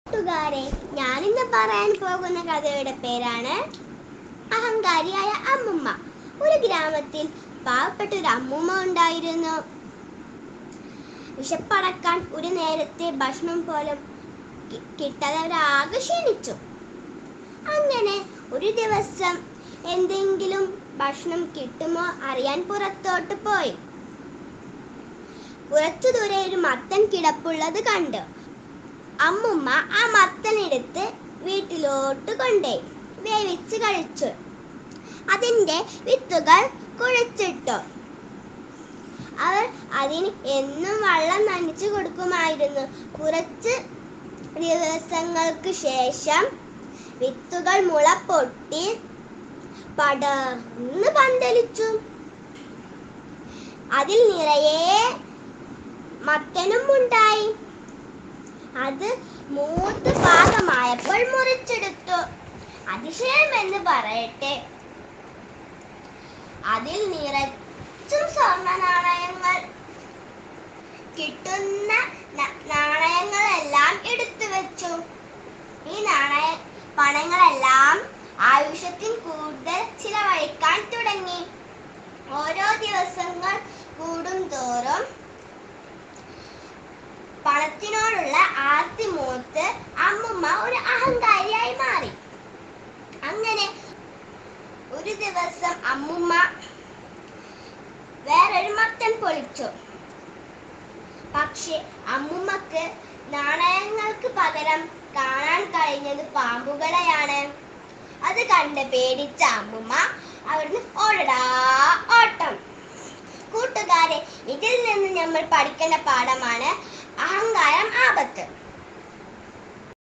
കൂട്ടുകാരെ ഞാനിന്ന് പറയാൻ പോകുന്ന കഥയുടെ പേരാണ് അഹങ്കാരിയായ അമ്മുമ്മ ഒരു ഗ്രാമത്തിൽ പാവപ്പെട്ട ഒരു അമ്മുമ്മ ഉണ്ടായിരുന്നു വിശപ്പടക്കാൻ ഒരു നേരത്തെ ഭക്ഷണം പോലും കി- കിട്ടാതെ അവരാകെ ക്ഷീണിച്ചു അങ്ങനെ ഒരു ദിവസം എന്തെങ്കിലും ഭക്ഷണം കിട്ടുമോ അറിയാൻ പുറത്തോട്ട് പോയി കുറച്ചു ദൂരെ ഒരു മത്തൻ കിടപ്പുള്ളത് കണ്ടു അമ്മുമ്മ ആ മത്തനെടുത്ത് വീട്ടിലോട്ട് കൊണ്ടുപോയി വേവിച്ച് കഴിച്ചു അതിന്റെ വിത്തുകൾ കുഴിച്ചിട്ടു അവർ അതിന് എന്നും വെള്ളം നനച്ചു കൊടുക്കുമായിരുന്നു കുറച്ച് ദിവസങ്ങൾക്ക് ശേഷം വിത്തുകൾ മുള പൊട്ടി പടർന്ന് പന്തലിച്ചു അതിൽ നിറയെ മത്തനും ഉണ്ടായി അത് മൂത്ത് പാകമായപ്പോൾ മുറിച്ചെടുത്തു അതിശയം എന്ന് പറയട്ടെ അതിൽ നിറച്ചും സ്വർണ്ണ നാണയങ്ങൾ കിട്ടുന്ന ന- നാണയങ്ങളെല്ലാം എടുത്തു വെച്ചു ഈ നാണയ പണങ്ങളെല്ലാം ആയുഷത്തിൽ കൂടുതൽ ചിലവഴിക്കാൻ തുടങ്ങി ഓരോ ദിവസങ്ങൾ കൂടും തോറും പണത്തിനോടുള്ള ആർത്തി മൂത്ത് അമ്മുമ്മ ഒരു അഹങ്കാരിയായി മാറി അങ്ങനെ ഒരു ദിവസം അമ്മുമ്മ വേറൊരു മത്തൻ പൊളിച്ചു പക്ഷെ അമ്മുമ്മക്ക് നാണയങ്ങൾക്ക് പകരം കാണാൻ കഴിഞ്ഞത് പാമ്പുകളെയാണ് അത് കണ്ട് പേടിച്ച അമ്മുമ്മ അവിടുന്ന് ഓടടാ ഓട്ടം കൂട്ടുകാരെ ഇതിൽ നിന്ന് നമ്മൾ പഠിക്കേണ്ട പാഠമാണ് അഹങ്കാരം ആപത്ത്